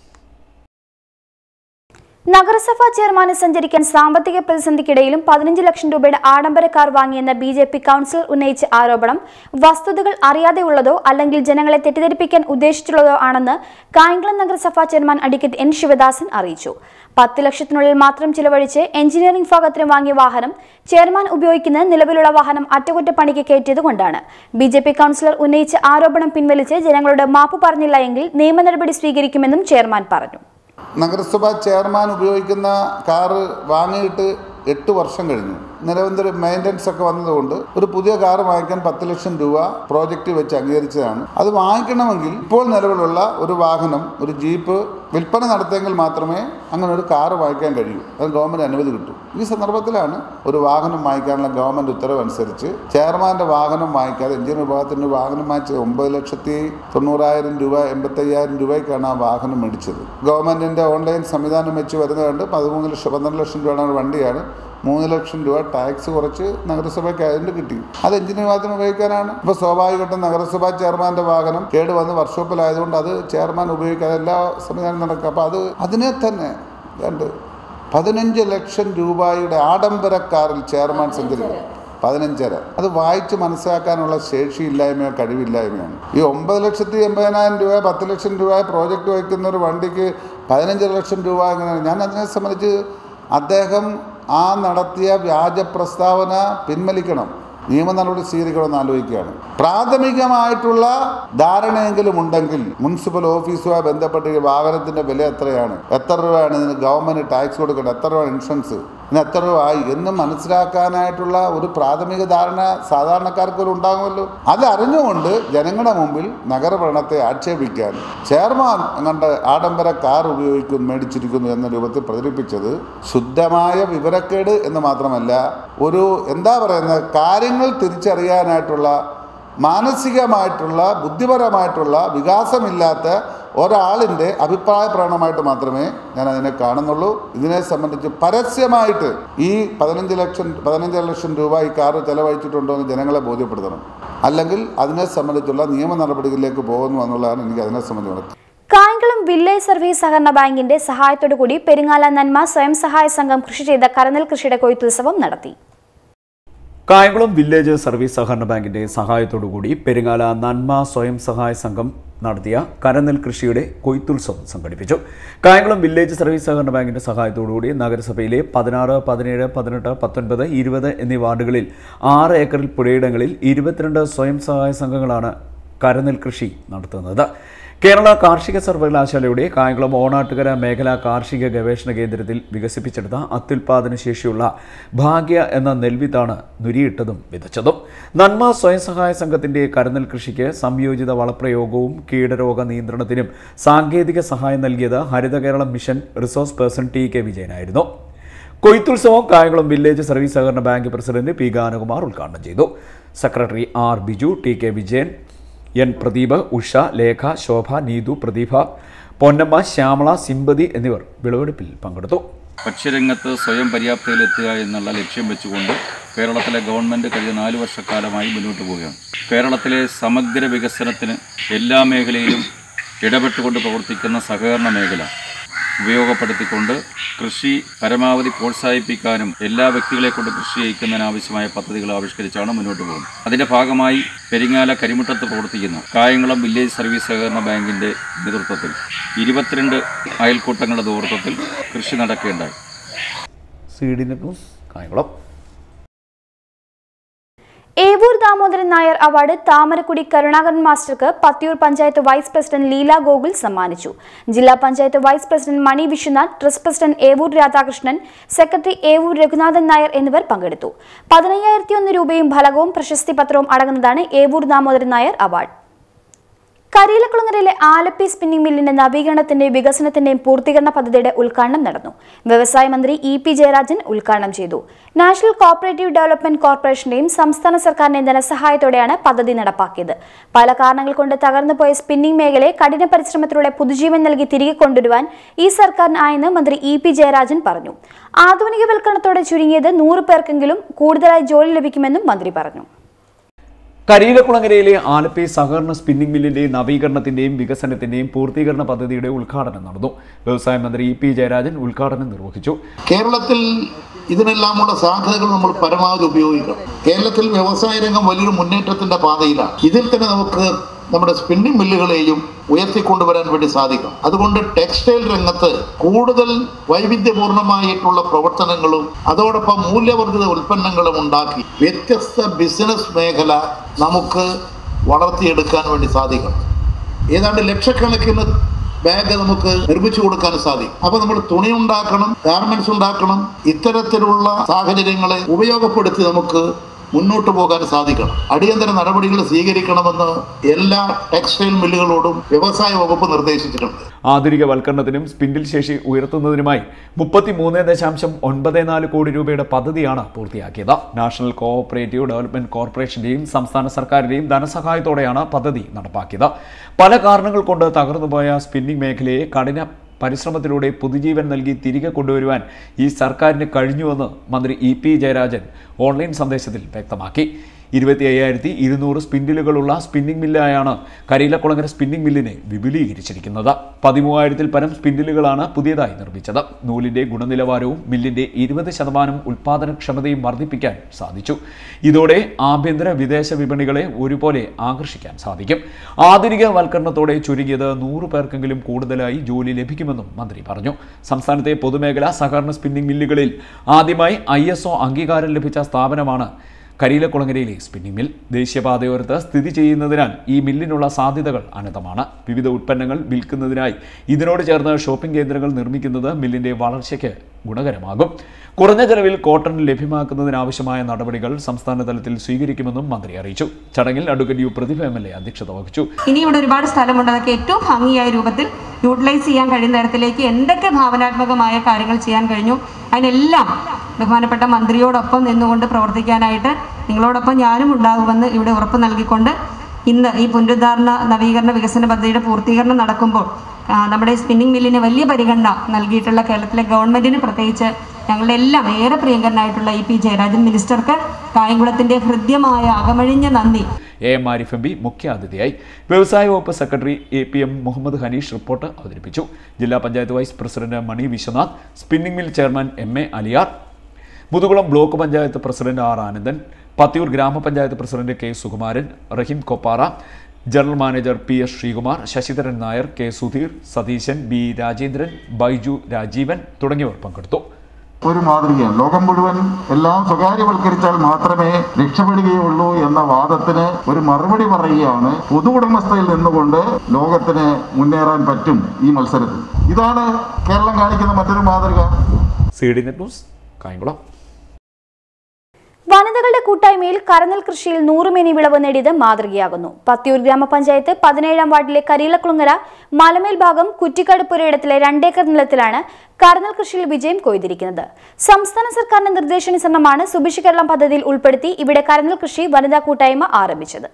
നഗരസഭാ ചെയർമാന് സഞ്ചരിക്കാൻ സാമ്പത്തിക പ്രതിസന്ധിക്കിടയിലും പതിനഞ്ച് ലക്ഷം രൂപയുടെ ആഡംബര കാർ വാങ്ങിയെന്ന ബി ജെ പി കൗൺസിലർ ഉന്നയിച്ച ആരോപണം വസ്തുതകൾ അറിയാതെയുള്ളതോ അല്ലെങ്കിൽ ജനങ്ങളെ തെറ്റിദ്ധരിപ്പിക്കാൻ ഉദ്ദേശിച്ചുള്ളതോ ആണെന്ന് കായംകുളം നഗരസഭാ ചെയർമാൻ അഡ്വക്കേറ്റ് എൻ ശിവദാസൻ അറിയിച്ചു പത്ത് ലക്ഷത്തിനുള്ളിൽ മാത്രം ചിലവഴിച്ച് എഞ്ചിനീയറിംഗ് ഭാഗത്തിന് വാങ്ങിയ വാഹനം ചെയർമാൻ ഉപയോഗിക്കുന്നത് നിലവിലുള്ള വാഹനം അറ്റകുറ്റപ്പണിക്ക് കയറ്റിയതുകൊണ്ടാണ് ബി ജെ പി കൗൺസിലർ ഉന്നയിച്ച ആരോപണം പിൻവലിച്ച് ജനങ്ങളോട് മാപ്പ് പറഞ്ഞില്ല എങ്കിൽ നിയമ നടപടി സ്വീകരിക്കുമെന്നും ചെയർമാൻ പറഞ്ഞു നഗരസഭ ചെയർമാൻ ഉപയോഗിക്കുന്ന കാറ് വാങ്ങിയിട്ട് എട്ട് വർഷം കഴിഞ്ഞു നിരന്തര മെയിൻ്റനൻസ് ഒക്കെ വന്നതുകൊണ്ട് ഒരു പുതിയ കാർ വാങ്ങിക്കാൻ പത്ത് ലക്ഷം രൂപ പ്രോജക്റ്റ് വെച്ച് അംഗീകരിച്ചതാണ് അത് വാങ്ങിക്കണമെങ്കിൽ ഇപ്പോൾ നിലവിലുള്ള ഒരു വാഹനം ഒരു ജീപ്പ് വിൽപ്പന നടത്തിയെങ്കിൽ മാത്രമേ അങ്ങനെ ഒരു കാർ വാങ്ങിക്കാൻ കഴിയൂ അത് ഗവൺമെൻറ് അനുമതി കിട്ടും ഈ സന്ദർഭത്തിലാണ് ഒരു വാഹനം വാങ്ങിക്കാനുള്ള ഗവൺമെൻറ് ഉത്തരവ് അനുസരിച്ച് ചെയർമാൻ്റെ വാഹനം വാങ്ങിക്കാതെ എഞ്ചിൻ വിഭാഗത്തിൻ്റെ വാഹനം വാങ്ങിച്ചത് ഒമ്പത് ലക്ഷത്തി തൊണ്ണൂറായിരം രൂപ എൺപത്തയ്യായിരം രൂപയ്ക്കാണ് ആ വാഹനം മേടിച്ചത് ഗവൺമെൻറ്റിൻ്റെ ഓൺലൈൻ സംവിധാനം വെച്ച് വരുന്നതുകൊണ്ട് പതിമൂന്ന് ലക്ഷം പന്ത്രണ്ട് ലക്ഷം രൂപയുടെ ഒരു വണ്ടിയാണ് മൂന്ന് ലക്ഷം രൂപ ടാക്സ് കുറച്ച് നഗരസഭയ്ക്ക് അതിൻ്റെ കിട്ടി അത് എഞ്ചിൻ വിഭാഗത്തിന് ഉപയോഗിക്കാനാണ് ഇപ്പോൾ സ്വാഭാവികമായിട്ടും നഗരസഭാ ചെയർമാൻ്റെ വാഹനം കേട് വന്ന് വർക്ക്ഷോപ്പിലായതുകൊണ്ട് അത് ചെയർമാൻ ഉപയോഗിക്കാതെ എല്ലാ സംവിധാനം നടക്കുക അപ്പോൾ അത് അതിനെ തന്നെ രണ്ട് പതിനഞ്ച് ലക്ഷം രൂപയുടെ ആഡംബര കാറിൽ ചെയർമാൻ സഞ്ചരിക്കും പതിനഞ്ചര അത് വായിച്ച് മനസ്സിലാക്കാനുള്ള ശേഷിയില്ലായ്മയോ കഴിവില്ലായ്മയാണ് ഈ ഒമ്പത് ലക്ഷത്തി എൺപതിനായിരം രൂപ പത്ത് ലക്ഷം രൂപ പ്രോജക്റ്റ് വയ്ക്കുന്ന ഒരു വണ്ടിക്ക് പതിനഞ്ചര ലക്ഷം രൂപ എങ്ങനെയാണ് ഞാൻ അതിനെ സംബന്ധിച്ച് അദ്ദേഹം ആ നടത്തിയ വ്യാജ പ്രസ്താവന പിൻവലിക്കണം നിയമ നടപടി സ്വീകരിക്കണമെന്ന് ആലോചിക്കുകയാണ് പ്രാഥമികമായിട്ടുള്ള ധാരണയെങ്കിലും ഉണ്ടെങ്കിൽ മുനിസിപ്പൽ ഓഫീസുമായി ബന്ധപ്പെട്ട് ഈ വാഹനത്തിന്റെ വില എത്രയാണ് എത്ര രൂപയാണ് ഇതിന് ഗവൺമെന്റ് ടാക്സ് കൊടുക്കേണ്ടത് എത്ര രൂപ ഇൻഷുറൻസ് ഇന്ന് എത്ര രൂപ ആയി എന്ന് മനസ്സിലാക്കാനായിട്ടുള്ള ഒരു പ്രാഥമിക ധാരണ സാധാരണക്കാർക്ക് ഒരു ഉണ്ടാകുമല്ലോ അത് അറിഞ്ഞുകൊണ്ട് ജനങ്ങളുടെ മുമ്പിൽ നഗരഭരണത്തെ ആക്ഷേപിക്കാൻ ചെയർമാൻ അങ്ങണ്ട് ആഡംബര കാർ ഉപയോഗിക്കുന്നു മേടിച്ചിരിക്കുന്നു എന്ന രൂപത്തിൽ പ്രചരിപ്പിച്ചത് ശുദ്ധമായ വിവരക്കേട് എന്ന് മാത്രമല്ല ഒരു എന്താ പറയുന്നത് കാര്യങ്ങൾ തിരിച്ചറിയാനായിട്ടുള്ള മാനസികമായിട്ടുള്ള ബുദ്ധിപരമായിട്ടുള്ള വികാസമില്ലാത്ത ഒരാളിൻ്റെ അഭിപ്രായ പ്രകടനമായിട്ട് മാത്രമേ ഞാൻ അതിനെ കാണുന്നുള്ളൂ ഇതിനെ സംബന്ധിച്ച് പരസ്യമായിട്ട് ഈ പതിനഞ്ച് ലക്ഷം പതിനഞ്ചര ലക്ഷം രൂപ ഈ കാറ് ചെലവഴിച്ചിട്ടുണ്ടോ എന്ന് ജനങ്ങളെ ബോധ്യപ്പെടുത്തണം അല്ലെങ്കിൽ അതിനെ സംബന്ധിച്ചുള്ള നിയമ നടപടികളിലേക്ക് പോകുന്നു എന്നുള്ളതാണ് എനിക്ക് അതിനെ സംബന്ധിച്ചുള്ളത് കായംകുളം വില്ലേജ് സർവീസ് സഹകരണ ബാങ്കിന്റെ സഹായത്തോടു കൂടി പെരിങ്ങാല നന്മ സ്വയം സഹായ സംഘം കൃഷി ചെയ്ത കരനെൽ കൃഷിയുടെ കൊയ്ത്തുത്സവം നടത്തി കായംകുളം വില്ലേജ് സർവീസ് സഹകരണ ബാങ്കിന്റെ സഹായത്തോടുകൂടി പെരിങ്ങാല നന്മ സ്വയം സഹായ സംഘം നടത്തിയ കരനെൽ കൃഷിയുടെ കൊയ്ത്തുത്സവം സംഘടിപ്പിച്ചു കായംകുളം വില്ലേജ് സർവീസ് സഹകരണ ബാങ്കിന്റെ സഹായത്തോടുകൂടി നഗരസഭയിലെ പതിനാറ് പതിനേഴ് പതിനെട്ട് പത്തൊൻപത് ഇരുപത് എന്നീ വാർഡുകളിൽ ആറ് ഏക്കറിൽ പുഴയിടങ്ങളിൽ ഇരുപത്തിരണ്ട് സ്വയം സഹായ സംഘങ്ങളാണ് കരനെൽ കൃഷി നടത്തുന്നത് കേരള കാർഷിക സർവകലാശാലയുടെ കായംകുളം ഓണാട്ടുകര മേഖലാ കാർഷിക ഗവേഷണ കേന്ദ്രത്തിൽ വികസിപ്പിച്ചെടുത്ത അത്യുൽപാദന ശേഷിയുള്ള ഭാഗ്യ എന്ന നെൽവിത്താണ് നുരിയിട്ടതും വിതച്ചതും നന്മ സ്വയം സഹായ സംഘത്തിന്റെ കരനെൽ കൃഷിക്ക് സംയോജിത വളപ്രയോഗവും കീടരോഗ നിയന്ത്രണത്തിനും സാങ്കേതിക സഹായം നൽകിയത് Haritha Keralam mission resource person T K വിജയനായിരുന്നു കൊയ്ത്തുത്സവം കായംകുളം വില്ലേജ് സർവീസ് സഹകരണ ബാങ്ക് പ്രസിഡന്റ് പി ഗാനകുമാർ ഉദ്ഘാടനം ചെയ്തു secretary R Biju T K Vijayan N Pradeep Usha Lekha Shobha Neethu Pradeepa Ponnamma Shyamala Simpathy എന്നിവർ വിളവെടുപ്പിൽ പങ്കെടുത്തു ഭക്ഷ്യരംഗത്ത് സ്വയം പര്യാപ്തതയിലെത്തുക എന്നുള്ള ലക്ഷ്യം വെച്ചുകൊണ്ട് കേരളത്തിലെ ഗവൺമെൻറ് കഴിഞ്ഞ നാല് വർഷക്കാലമായി മുന്നോട്ട് പോവുകയാണ് കേരളത്തിലെ സമഗ്ര വികസനത്തിന് എല്ലാ മേഖലയിലും ഇടപെട്ടുകൊണ്ട് പ്രവർത്തിക്കുന്ന സഹകരണ മേഖല ഉപയോഗപ്പെടുത്തിക്കൊണ്ട് കൃഷി പരമാവധി പ്രോത്സാഹിപ്പിക്കാനും എല്ലാ വ്യക്തികളെ കൊണ്ട് കൃഷി ചെയ്യിക്കുന്നതിനാവശ്യമായ പദ്ധതികൾ ആവിഷ്കരിച്ചാണ് മുന്നോട്ട് പോകുന്നത് അതിൻ്റെ ഭാഗമായി പെരിങ്ങാല കരിമുട്ടത്ത് പ്രവർത്തിക്കുന്ന കായംകുളം വില്ലേജ് സർവീസ് സഹകരണ ബാങ്കിൻ്റെ നേതൃത്വത്തിൽ ഇരുപത്തിരണ്ട് അയൽക്കൂട്ടങ്ങളുടെ നേതൃത്വത്തിൽ കൃഷി നടക്കുകയുണ്ടായി C D news Kayamkulam Evoor Damodaran Nair award Thamarakkudy Karunakaran മാസ്റ്റർക്ക് പത്തിയൂർ പഞ്ചായത്ത് വൈസ് പ്രസിഡന്റ് ലീല ഗോകുൽ സമ്മാനിച്ചു ജില്ലാ panchayat vice president Mani Viswanath trust president Evoor Radhakrishnan secretary Evoor Raghunathan Nair എന്നിവർ പങ്കെടുത്തു പതിനയ്യായിരത്തി ഒന്ന് രൂപയും ഫലകവും പ്രശസ്തി പത്രവും അടങ്ങുന്നതാണ് ഏവൂർ ദാമോദരൻ നായർ അവാർഡ് കരിയിലക്കുളങ്ങരയിലെ ആലപ്പി സ്പിന്നിംഗ് മില്ലിന്റെ നവീകരണത്തിന്റെയും വികസനത്തിന്റെയും പൂർത്തീകരണ പദ്ധതിയുടെ ഉദ്ഘാടനം നടന്നു വ്യവസായ മന്ത്രി ഇ പി ജയരാജൻ ഉദ്ഘാടനം ചെയ്തു നാഷണൽ കോപ്പറേറ്റീവ് ഡെവലപ്മെന്റ് കോർപ്പറേഷന്റെയും സംസ്ഥാന സർക്കാരിന്റെയും ധനസഹായത്തോടെയാണ് പദ്ധതി നടപ്പാക്കിയത് പല കാരണങ്ങൾ കൊണ്ട് തകർന്നുപോയ സ്പിന്നിംഗ് മേഖലയെ കഠിന പരിശ്രമത്തിലൂടെ പുതുജീവൻ നൽകി തിരികെ കൊണ്ടുവരുവാൻ ഈ സർക്കാരിനായെന്ന് മന്ത്രി ഇ പി ജയരാജൻ പറഞ്ഞു ആധുനികവൽക്കരണത്തോടെ ചുരുങ്ങിയത് നൂറ് പേർക്കെങ്കിലും കൂടുതലായി ജോലി ലഭിക്കുമെന്നും മന്ത്രി പറഞ്ഞു കരിയിലക്കുളങ്ങരയിലെ ആലപ്പി സഹകരണ സ്പിന്നിംഗ് മില്ലിന്റെയും നവീകരണത്തിന്റെയും വികസനത്തിന്റെയും പൂർത്തീകരണ പദ്ധതിയുടെ ഉദ്ഘാടനം നടന്നു വ്യവസായ മന്ത്രി ഇ പി ജയരാജൻ ഉദ്ഘാടനം നിർവഹിച്ചു കേരളത്തിൽ ഇതിനെല്ലാമുള്ള സാധ്യതകൾ നമ്മൾ പരമാവധി ഉപയോഗിക്കണം കേരളത്തിൽ വ്യവസായ രംഗം വലിയൊരു മുന്നേറ്റത്തിന്റെ പാതയിലാണ് ഇതിൽ തന്നെ നമുക്ക് നമ്മുടെ സ്പിന്നിംഗ് മില്ലുകളെയും ഉയർത്തിക്കൊണ്ടുവരാൻ വേണ്ടി സാധിക്കും അതുകൊണ്ട് ടെക്സ്റ്റൈൽ രംഗത്ത് കൂടുതൽ വൈവിധ്യപൂർണമായിട്ടുള്ള പ്രവർത്തനങ്ങളും അതോടൊപ്പം മൂല്യവർദ്ധിത ഉൽപ്പന്നങ്ങളും ഉണ്ടാക്കി വ്യത്യസ്ത ബിസിനസ് മേഖല നമുക്ക് വളർത്തിയെടുക്കാൻ വേണ്ടി സാധിക്കണം ഏതാണ്ട് ലക്ഷക്കണക്കിന് ബാഗ് നമുക്ക് നിർമ്മിച്ചു കൊടുക്കാൻ സാധിക്കും അപ്പൊ നമ്മൾ തുണി ഉണ്ടാക്കണം ഗാർമെന്റ്സ് ഉണ്ടാക്കണം ഇത്തരത്തിലുള്ള സാഹചര്യങ്ങളെ ഉപയോഗപ്പെടുത്തി നമുക്ക് മുന്നോട്ട് പോകാൻ സാധിക്കണം അടിയന്തര നടപടികൾ സ്വീകരിക്കണമെന്ന് എല്ലാ ടെക്സ്റ്റൈൽ മില്ലുകളോടും വ്യവസായ വകുപ്പ് നിർദ്ദേശിച്ചിട്ടുണ്ട് ആധുനികവൽക്കരണത്തിനും സ്പിൻഡിൽ ശേഷി ഉയർത്തുന്നതിനുമായി മുപ്പത്തിമൂന്ന് ദശാംശം ഒൻപത് നാല് കോടി രൂപയുടെ പദ്ധതിയാണ് പൂർത്തിയാക്കിയത് നാഷണൽ കോഓപ്പറേറ്റീവ് ഡെവലപ്മെന്റ് കോർപ്പറേഷന്റെയും സംസ്ഥാന സർക്കാരിന്റെയും ധനസഹായത്തോടെയാണ് പദ്ധതി നടപ്പാക്കിയത് പല കാരണങ്ങൾ കൊണ്ട് തകർന്നുപോയ സ്പിന്നിംഗ് മേഖലയെ കഠിന പരിശ്രമത്തിലൂടെ പുതുജീവൻ നൽകി തിരികെ കൊണ്ടുവരുവാൻ ഈ സർക്കാരിന് കഴിഞ്ഞുവെന്ന് മന്ത്രി ഇ പി ജയരാജൻ ഓൺലൈൻ സന്ദേശത്തിൽ വ്യക്തമാക്കി ഇരുപത്തി അയ്യായിരത്തി ഇരുന്നൂറ് സ്പിൻഡിലുകളുള്ള സ്പിന്നിംഗ് മില്ലായാണ് കരിയിലക്കുളങ്ങര സ്പിന്നിംഗ് മില്ലിനെ വിപുലീകരിച്ചിരിക്കുന്നത് പതിമൂവായിരത്തിൽ പരം സ്പിൻഡിലുകളാണ് പുതിയതായി നിർമ്മിച്ചത് നൂലിന്റെ ഗുണനിലവാരവും മില്ലിന്റെ ഇരുപത് ശതമാനം ഉൽപാദനക്ഷമതയും വർദ്ധിപ്പിക്കാൻ സാധിച്ചു ഇതോടെ ആഭ്യന്തര വിദേശ വിപണികളെ ഒരുപോലെ ആകർഷിക്കാൻ സാധിക്കും ആധുനികവൽക്കരണത്തോടെ ചുരുങ്ങിയത് നൂറ് പേർക്കെങ്കിലും കൂടുതലായി ജോലി ലഭിക്കുമെന്നും മന്ത്രി പറഞ്ഞു സംസ്ഥാനത്തെ പൊതുമേഖലാ സഹകരണ സ്പിന്നിംഗ് മില്ലുകളിൽ ആദ്യമായി ഐ അംഗീകാരം ലഭിച്ച സ്ഥാപനമാണ് കരിയിലക്കുളങ്ങരയിലെ സ്പിന്നിംഗ് മിൽ ദേശീയപാതയോരത്ത് സ്ഥിതി ചെയ്യുന്നതിനാൽ ഈ മില്ലിനുള്ള സാധ്യതകൾ അനന്തമാണ് വിവിധ ഉൽപ്പന്നങ്ങൾ വിൽക്കുന്നതിനായി ഇതിനോട് ചേർന്ന് ഷോപ്പിംഗ് കേന്ദ്രങ്ങൾ നിർമ്മിക്കുന്നത് മില്ലിന്റെ വളർച്ചയ്ക്ക് ഗുണകരമാകും കുറഞ്ഞ ചെലവിൽ കോട്ടൺ ലഭ്യമാക്കുന്നതിനാവശ്യമായ നടപടികൾ സംസ്ഥാന തലത്തിൽ സ്വീകരിക്കുമെന്നും മന്ത്രി അറിയിച്ചു ചടങ്ങിൽ advocate U Prathibha M L A അധ്യക്ഷത വഹിച്ചു ഇനി ഇവിടെ ഒരുപാട് സ്ഥലമുണ്ട് അതൊക്കെ ഏറ്റവും ഭംഗിയായ രൂപത്തിൽ യൂട്ടിലൈസ് ചെയ്യാൻ കഴിയുന്ന തരത്തിലേക്ക് എന്തൊക്കെ ഭാവനാത്മകമായ കാര്യങ്ങൾ ചെയ്യാൻ കഴിഞ്ഞു അതിനെല്ലാം ബഹുമാനപ്പെട്ട മന്ത്രിയോടൊപ്പം നിന്നുകൊണ്ട് പ്രവർത്തിക്കാനായിട്ട് നിങ്ങളോടൊപ്പം ഞാനും ഉണ്ടാകുമെന്ന് ഇവിടെ ഉറപ്പ് നൽകിക്കൊണ്ട് ഇന്ന് ഈ പുനരുദ്ധാരണ നവീകരണ വികസന പദ്ധതിയുടെ പൂർത്തീകരണം നടക്കുമ്പോൾ ആ, നമ്മുടെ സ്പിന്നിംഗ് മില്ലിന് വലിയ പരിഗണന നൽകിയിട്ടുള്ള കേരളത്തിലെ ഗവൺമെന്റിന് പ്രത്യേകിച്ച് ഞങ്ങളുടെ എല്ലാം ഏറെ പ്രിയങ്കരനായിട്ടുള്ള ഇ പി ജയരാജൻ മിനിസ്റ്റർക്ക് കായംകുളത്തിന്റെ ഹൃദ്യമായ അകമഴിഞ്ഞ നന്ദി A M Arif M P മുഖ്യാതിഥിയായി വ്യവസായ വകുപ്പ് secretary A P M Muhammad Hanish report അവതരിപ്പിച്ചു ജില്ലാ panchayat vice president Mani Viswanath spinning mill chairman M A Aliyar Muthukulam block panchayat president R Anandan Pathiyoor ഗ്രാമപഞ്ചായത്ത് president K Sukumaran Rahim Koppara general manager P S Sreekumar Sasidharan Nair K Sudheer Satheesan B Rajendran Baiju Rajeevan തുടങ്ങിയവർ പങ്കെടുത്തു ഒരു മാതൃകയാണ് ലോകം മുഴുവൻ എല്ലാം സ്വകാര്യവൽക്കരിച്ചാൽ മാത്രമേ രക്ഷപ്പെടുകയുള്ളൂ എന്ന വാദത്തിന് ഒരു മറുപടി പറയുകയാണ് പൊതു ഉടമസ്ഥയിൽ നിന്നുകൊണ്ട് ലോകത്തിന് മുന്നേറാൻ പറ്റും ഈ മത്സരത്തിൽ ഇതാണ് കേരളം കാണിക്കുന്ന മറ്റൊരു മാതൃക C D net news Kayamkulam വനിതകളുടെ കൂട്ടായ്മയിൽ കരനെൽ കൃഷിയിൽ നൂറുമേനി വിളവ് നേടിയത് മാതൃകയാകുന്നു പത്തിയൂർ ഗ്രാമപഞ്ചായത്ത് പതിനേഴാം വാർഡിലെ കരിയിലക്കുളങ്ങര മലമേൽ ഭാഗം കുറ്റിക്കാട് പുരയിടത്തിലെ രണ്ടേക്കർ നിലത്തിലാണ് കരനെൽ കൃഷിയിൽ വിജയം കൊയ്തിരിക്കുന്നത് സംസ്ഥാന സർക്കാരിന്റെ നിർദ്ദേശാനുസരണമാണ് സുഭിക്ഷ കേരളം പദ്ധതിയിൽ ഉൾപ്പെടുത്തി ഇവിടെ കരനെൽ കൃഷി വനിതാ കൂട്ടായ്മ ആരംഭിച്ചത്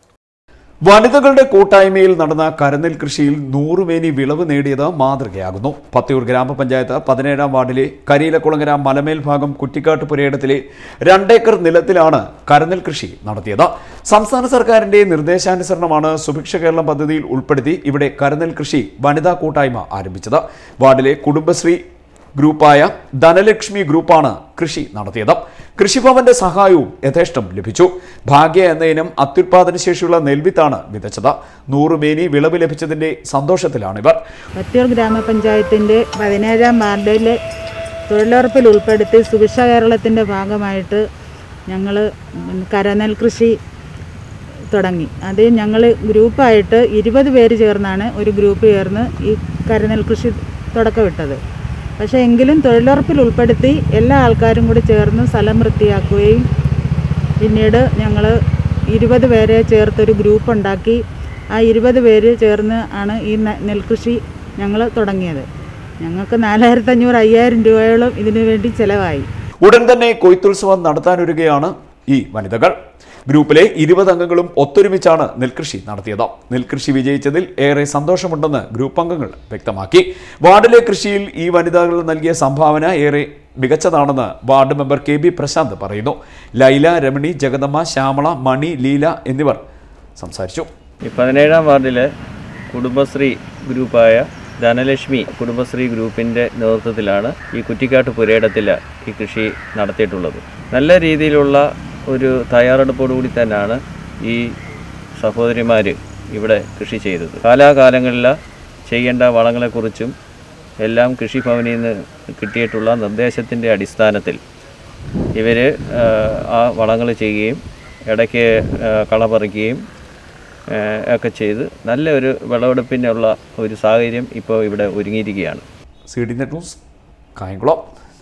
വനിതകളുടെ കൂട്ടായ്മയിൽ നടന്ന കരനെൽ കൃഷിയിൽ നൂറുമേനി വിളവ് നേടിയത് മാതൃകയാകുന്നു പത്തിയൂർ ഗ്രാമപഞ്ചായത്ത് പതിനേഴാം വാർഡിലെ കരിയിലക്കുളങ്ങര മലമേൽ ഭാഗം കുറ്റിക്കാട്ട് പുരയിടത്തിലെ രണ്ടേക്കർ നിലത്തിലാണ് കരനെൽ കൃഷി നടത്തിയത് സംസ്ഥാന സർക്കാരിന്റെ നിർദ്ദേശാനുസരണമാണ് സുഭിക്ഷ കേരളം പദ്ധതിയിൽ ഉൾപ്പെടുത്തി ഇവിടെ കരനെൽ കൃഷി വനിതാ കൂട്ടായ്മ ആരംഭിച്ചത് വാർഡിലെ കുടുംബശ്രീ ഗ്രൂപ്പായ ധനലക്ഷ്മി ഗ്രൂപ്പാണ് കൃഷി നടത്തിയത് കൃഷിഭവന്റെ സഹായവും യഥേഷ്ടം ലഭിച്ചു ഭാഗ്യ എന്ന ഇനം അത്യുൽപാദന ശേഷിയുള്ള നെൽവിത്താണ് വിതച്ചത് നൂറുമേനി വിളവ് ലഭിച്ചതിന്റെ സന്തോഷത്തിലാണിവർ പത്തിയൂർ ഗ്രാമപഞ്ചായത്തിൻ്റെ പതിനേഴാം വാർഡിലെ തൊഴിലുറപ്പിൽ ഉൾപ്പെടുത്തി സുഭിക്ഷ കേരളത്തിൻ്റെ ഭാഗമായിട്ട് ഞങ്ങൾ കരനെൽ കൃഷി തുടങ്ങി അത് ഞങ്ങൾ ഗ്രൂപ്പായിട്ട് ഇരുപത് പേര് ചേർന്നാണ് ഒരു ഗ്രൂപ്പ് ചേർന്ന് ഈ കരനെൽ കൃഷി തുടക്കമിട്ടത് പക്ഷേ എങ്കിലും തൊഴിലുറപ്പിൽ ഉൾപ്പെടുത്തി എല്ലാ ആൾക്കാരും കൂടി ചേർന്ന് സ്ഥലം വൃത്തിയാക്കുകയും പിന്നീട് ഞങ്ങൾ ഇരുപത് പേരെ ചേർത്തൊരു ഗ്രൂപ്പ് ഉണ്ടാക്കി ആ ഇരുപത് പേര് ചേർന്ന് ആണ് ഈ ന- നെൽകൃഷി ഞങ്ങൾ തുടങ്ങിയത് ഞങ്ങൾക്ക് നാലായിരത്തി അഞ്ഞൂറ് അയ്യായിരം രൂപയോളം ഇതിനു വേണ്ടി ചിലവായി ഉടൻ തന്നെ കൊയ്ത്തുത്സവം നടത്താനൊരുങ്ങുകയാണ് ഈ വനിതകൾ ഗ്രൂപ്പിലെ ഇരുപത് അംഗങ്ങളും ഒത്തൊരുമിച്ചാണ് നെൽകൃഷി നടത്തിയത് നെൽകൃഷി വിജയിച്ചതിൽ ഏറെ സന്തോഷമുണ്ടെന്ന് ഗ്രൂപ്പ് അംഗങ്ങൾ വ്യക്തമാക്കി വാർഡിലെ കൃഷിയിൽ ഈ വനിതകൾ നൽകിയ സംഭാവന ഏറെ മികച്ചതാണെന്ന് ward member K B Prashanth പറയുന്നു ലൈല രമണി ജഗദമ്മ ശ്യാമള മണി ലീല എന്നിവർ സംസാരിച്ചു ഈ പതിനേഴാം വാർഡിലെ കുടുംബശ്രീ ഗ്രൂപ്പായ ധനലക്ഷ്മി കുടുംബശ്രീ ഗ്രൂപ്പിൻ്റെ നേതൃത്വത്തിലാണ് ഈ കുറ്റിക്കാട്ട് പുരയിടത്തിൽ ഈ കൃഷി നടത്തിയിട്ടുള്ളത് നല്ല രീതിയിലുള്ള ഒരു തയ്യാറെടുപ്പോടുകൂടി തന്നെയാണ് ഈ സഹോദരിമാർ ഇവിടെ കൃഷി ചെയ്തത് കാലാകാലങ്ങളിൽ ചെയ്യേണ്ട വളങ്ങളെക്കുറിച്ചും എല്ലാം കൃഷിഭവനിൽ നിന്ന് കിട്ടിയിട്ടുള്ള നിർദ്ദേശത്തിൻ്റെ അടിസ്ഥാനത്തിൽ ഇവർ ആ വളങ്ങൾ ചെയ്യുകയും ഇടയ്ക്ക് ആ, കള പറിക്കുകയും ആ, ഒക്കെ ചെയ്ത് നല്ലൊരു വിളവെടുപ്പിനുള്ള ഒരു സാഹചര്യം ഇപ്പോൾ ഇവിടെ ഒരുങ്ങിയിരിക്കുകയാണ് C D net news Kayamkulam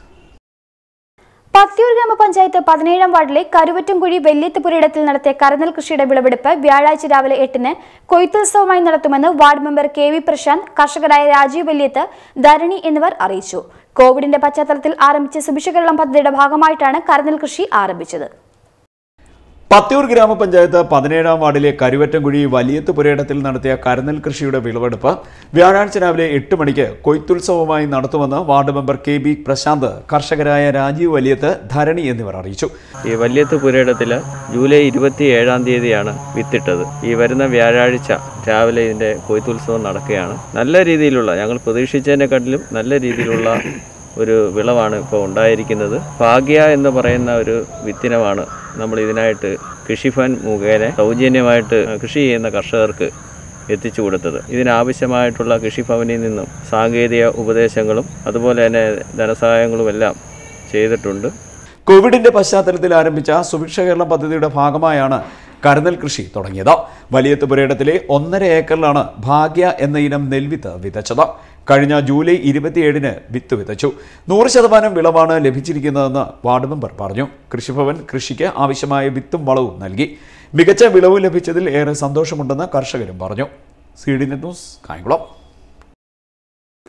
Pathiyoor ഗ്രാമപഞ്ചായത്ത് പതിനേഴാം വാർഡിലെ കരുവറ്റംകുഴി വെല്ലിയത്തുപുരയിടത്തിൽ നടത്തിയ കരനെൽ കൃഷിയുടെ വിളവെടുപ്പ് വ്യാഴാഴ്ച രാവിലെ എട്ടിന് കൊയ്ത്തുത്സവമായി നടത്തുമെന്ന് ward member K V Prashanth കർഷകരായ രാജീവ് വെല്ലിയത്ത് ധരണി എന്നിവർ അറിയിച്ചു കോവിഡിന്റെ പശ്ചാത്തലത്തിൽ ആരംഭിച്ച സുഭിക്ഷ കേരളം പദ്ധതിയുടെ ഭാഗമായിട്ടാണ് കരനെൽ കൃഷി ആരംഭിച്ചത് പത്തിയൂർ ഗ്രാമപഞ്ചായത്ത് പതിനേഴാം വാർഡിലെ കരുവറ്റംകുഴി വലിയത്ത് പുരയിടത്തിൽ നടത്തിയ കരനെൽ കൃഷിയുടെ വിളവെടുപ്പ് വ്യാഴാഴ്ച രാവിലെ എട്ട് മണിക്ക് കൊയ്ത്തുത്സവമായി നടത്തുമെന്ന് ward member K B Prashanth കർഷകരായ രാജീവ് വലിയത്ത് ധരണി എന്നിവർ അറിയിച്ചു ഈ വല്യത്ത് പുരയിടത്തിൽ ജൂലൈ ഇരുപത്തി ഏഴാം തീയതിയാണ് വിത്തിട്ടത് ഈ വരുന്ന വ്യാഴാഴ്ച രാവിലെ ഇതിൻ്റെ കൊയ്ത്തുത്സവം നടക്കുകയാണ് നല്ല രീതിയിലുള്ള ഞങ്ങൾ പ്രതീക്ഷിച്ചതിനെക്കാട്ടിലും നല്ല രീതിയിലുള്ള ഒരു വിളവാണ് ഇപ്പോൾ ഉണ്ടായിരിക്കുന്നത് ഭാഗ്യ എന്ന് പറയുന്ന ഒരു വിത്തിനമാണ് നമ്മൾ ഇതിനായിട്ട് കൃഷിഭവൻ മുഖേന സൗജന്യമായിട്ട് കൃഷി ചെയ്യുന്ന കർഷകർക്ക് എത്തിച്ചു കൊടുത്തത് ഇതിനാവശ്യമായിട്ടുള്ള കൃഷിഭവനിൽ നിന്നും സാങ്കേതിക ഉപദേശങ്ങളും അതുപോലെ തന്നെ ധനസഹായങ്ങളും എല്ലാം ചെയ്തിട്ടുണ്ട് കോവിഡിന്റെ പശ്ചാത്തലത്തിൽ ആരംഭിച്ച സുഭിക്ഷ കേരളം പദ്ധതിയുടെ ഭാഗമായാണ് കരുനെൽ കൃഷി തുടങ്ങിയത് വലിയത്ത് പുരയിടത്തിലെ ഒന്നര ഏക്കറിലാണ് ഭാഗ്യ എന്ന ഇനം നെൽവിത്ത് വിതച്ചത് കഴിഞ്ഞ ജൂലൈ ഇരുപത്തിയേഴിന് വിത്ത് വിതച്ചു നൂറ് ശതമാനം വിളവാണ് ലഭിച്ചിരിക്കുന്നതെന്ന് വാർഡ് മെമ്പർ പറഞ്ഞു കൃഷിഭവൻ കൃഷിക്ക് ആവശ്യമായ വിത്തും വളവും നൽകി മികച്ച വിളവ് ലഭിച്ചതിൽ ഏറെ സന്തോഷമുണ്ടെന്ന് കർഷകരും പറഞ്ഞു C D net news Kayamkulam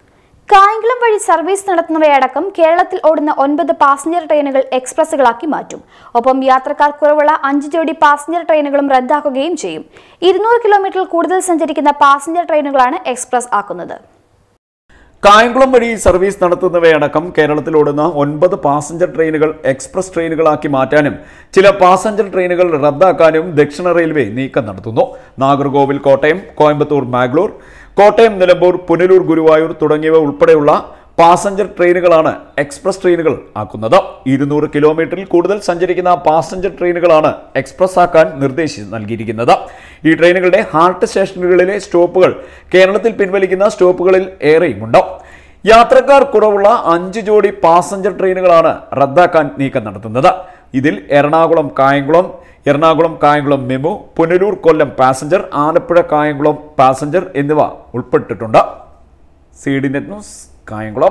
Kayamkulam വഴി സർവീസ് നടത്തുന്നവയടക്കം കേരളത്തിൽ ഓടുന്ന ഒൻപത് പാസഞ്ചർ ട്രെയിനുകൾ എക്സ്പ്രസുകളാക്കി മാറ്റും ഒപ്പം യാത്രക്കാർ കുറവുള്ള അഞ്ച് ജോഡി പാസഞ്ചർ ട്രെയിനുകളും റദ്ദാക്കുകയും ചെയ്യും ഇരുന്നൂറ് കിലോമീറ്ററിൽ കൂടുതൽ സഞ്ചരിക്കുന്ന പാസഞ്ചർ ട്രെയിനുകളാണ് എക്സ്പ്രസ് ആക്കുന്നത് കായംകുളം വഴി സർവീസ് നടത്തുന്നവയടക്കം കേരളത്തിലോടുന്ന ഒൻപത് പാസഞ്ചർ ട്രെയിനുകൾ എക്സ്പ്രസ് ട്രെയിനുകളാക്കി മാറ്റാനും ചില പാസഞ്ചർ ട്രെയിനുകൾ റദ്ദാക്കാനും ദക്ഷിണ റെയിൽവേ നീക്കം നടത്തുന്നു നാഗർകോവിൽ കോട്ടയം കോയമ്പത്തൂർ മാഗ്ലൂർ കോട്ടയം നിലമ്പൂർ പുനലൂർ ഗുരുവായൂർ തുടങ്ങിയവ ഉൾപ്പെടെയുള്ള പാസഞ്ചർ ട്രെയിനുകളാണ് എക്സ്പ്രസ് ട്രെയിനുകൾ ആക്കുന്നത് ഇരുന്നൂറ് കിലോമീറ്ററിൽ കൂടുതൽ സഞ്ചരിക്കുന്ന പാസഞ്ചർ ട്രെയിനുകളാണ് എക്സ്പ്രസ് ആക്കാൻ നിർദ്ദേശം നൽകിയിരിക്കുന്നത് ഈ ട്രെയിനുകളുടെ ഹാർട്ട് സ്റ്റേഷനുകളിലെ സ്റ്റോപ്പുകൾ കേരളത്തിൽ പിൻവലിക്കുന്ന സ്റ്റോപ്പുകളിൽ ഏറെയുമുണ്ട് യാത്രക്കാർ കുറവുള്ള അഞ്ച് ജോഡി പാസഞ്ചർ ട്രെയിനുകളാണ് റദ്ദാക്കാൻ നീക്കം നടത്തുന്നത് ഇതിൽ Ernakulam Kayamkulam Ernakulam Kayamkulam MEMU Punalur Kollam passenger Alappuzha Kayamkulam passenger എന്നിവ ഉൾപ്പെട്ടിട്ടുണ്ട് C D net news Kayamkulam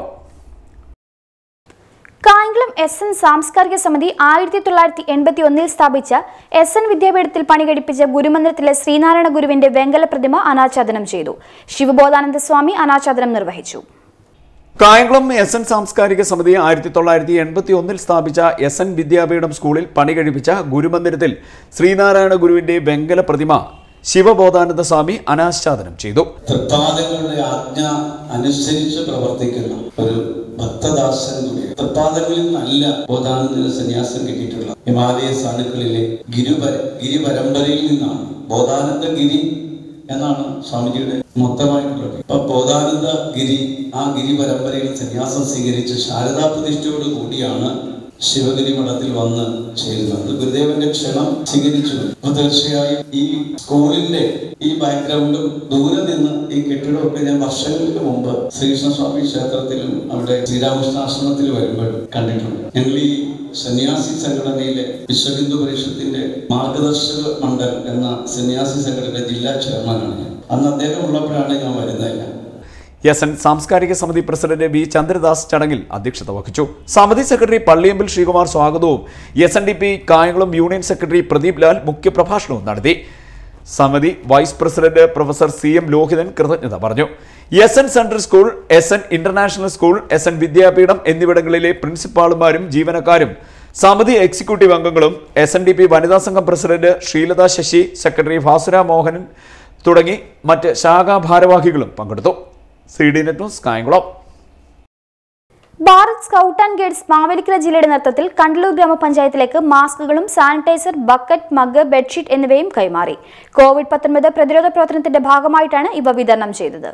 Kayamkulam S N സാംസ്കാരിക സമിതി ആയിരത്തി തൊള്ളായിരത്തി എൺപത്തി ഒന്നിൽ സ്ഥാപിച്ച എസ് എൻ വിദ്യാപീഠത്തിൽ പണികഴിപ്പിച്ച ഗുരുമന്ദിരത്തിലെ ശ്രീനാരായണ ഗുരുവിന്റെ വെങ്കല പ്രതിമ അനാച്ഛാദനം ചെയ്തു ശിവബോധാനന്ദ സ്വാമി അനാച്ഛാദനം നിർവഹിച്ചു കായംകുളം എസ് എൻ സാംസ്കാരിക സമിതി ആയിരത്തി തൊള്ളായിരത്തി എൺപത്തി ഒന്നിൽ സ്ഥാപിച്ച എസ് എൻ വിദ്യാപീഠം സ്കൂളിൽ പണി കഴിപ്പിച്ച ഗുരുമന്ദിരത്തിൽ ശ്രീനാരായണ ഗുരുവിന്റെ വെങ്കല പ്രതിമ ശിവബോധാനന്ദ സ്വാമി അനാച്ഛാദനം ചെയ്തു തൃപ്പാദങ്ങളുടെ ആജ്ഞ അനുസരിച്ച് പ്രവർത്തിക്കുന്ന ഒരു ഭക്തദാസൻ കൂടിയാണ് തൃപ്പാദങ്ങളിൽ നല്ല ബോധാനന്ദന് സന്യാസം കിട്ടിയിട്ടുള്ള ഹിമാലയ സാധുക്കളിലെ ഗിരിപര ഗിരിപരമ്പരയിൽ നിന്നാണ് ബോധാനന്ദ ഗിരി എന്നാണ് സ്വാമിജിയുടെ മൊത്തമായിട്ടുള്ളത് അപ്പൊ ബോധാനന്ദ ഗിരി ആ ഗിരി പരമ്പരയിൽ സന്യാസം സ്വീകരിച്ച് ശാരദാ പ്രതിഷ്ഠയോട് കൂടിയാണ് ശിവഗിരി മഠത്തിൽ വന്ന് ചേരുന്നത് ഗുരുദേവന്റെ ക്ഷണം സ്വീകരിച്ചു അപ്പൊ തീർച്ചയായും ഈ സ്കൂളിന്റെ ഈ ബാക്ക്ഗ്രൗണ്ടും ദൂരെ നിന്ന് ഈ കെട്ടിടമൊക്കെ ഞാൻ വർഷങ്ങൾക്ക് മുമ്പ് ശ്രീകൃഷ്ണസ്വാമി ക്ഷേത്രത്തിലും അവിടെ ശ്രീരാമകൃഷ്ണാശ്രമത്തിൽ വരുമ്പോഴും കണ്ടിട്ടുണ്ട് ഞങ്ങൾ ഈ സന്യാസി സംഘടനയിലെ വിശ്വഹിന്ദു പരിഷത്തിന്റെ മാർഗദർശക മണ്ഡൽ എന്ന സന്യാസി സംഘടന ജില്ലാ ചെയർമാനാണ് ഞാൻ അന്ന് അദ്ദേഹം ഉള്ളപ്പോഴാണ് ഞാൻ വരുന്നതല്ല എസ് എൻ സാംസ്കാരിക സമിതി പ്രസിഡന്റ് വി ചന്ദ്രദാസ് ചടങ്ങിൽ അധ്യക്ഷത വഹിച്ചു സമിതി സെക്രട്ടറി പള്ളിയമ്പിൽ ശ്രീകുമാർ സ്വാഗതവും S N D P Kayamkulam union secretary Pradeep Lal മുഖ്യപ്രഭാഷണവും നടത്തി സമിതി vice president professor C M Lohithan കൃതജ്ഞത പറഞ്ഞു S N central school S N international school S N Vidyapeetham എന്നിവിടങ്ങളിലെ പ്രിൻസിപ്പാളുമാരും ജീവനക്കാരും സമിതി എക്സിക്യൂട്ടീവ് അംഗങ്ങളും എസ് എൻ ഡി പി വനിതാ സംഘം പ്രസിഡന്റ് ശ്രീലത ശശി സെക്രട്ടറി ഭാസുര മോഹനൻ തുടങ്ങി മറ്റ് ശാഖാ ഭാരവാഹികളും പങ്കെടുത്തു C D net news Kayamkulam Bharat scout and guides Mavelikkara ജില്ലയുടെ നേതൃത്വത്തിൽ കണ്ടലൂർ ഗ്രാമപഞ്ചായത്തിലേക്ക് മാസ്കുകളും സാനിറ്റൈസർ ബക്കറ്റ് മഗ് ബെഡ്ഷീറ്റ് എന്നിവയും കൈമാറി കോവിഡ് പത്തൊൻപത് പ്രതിരോധ പ്രവർത്തനത്തിന്റെ ഭാഗമായിട്ടാണ് ഇവ വിതരണം ചെയ്തത്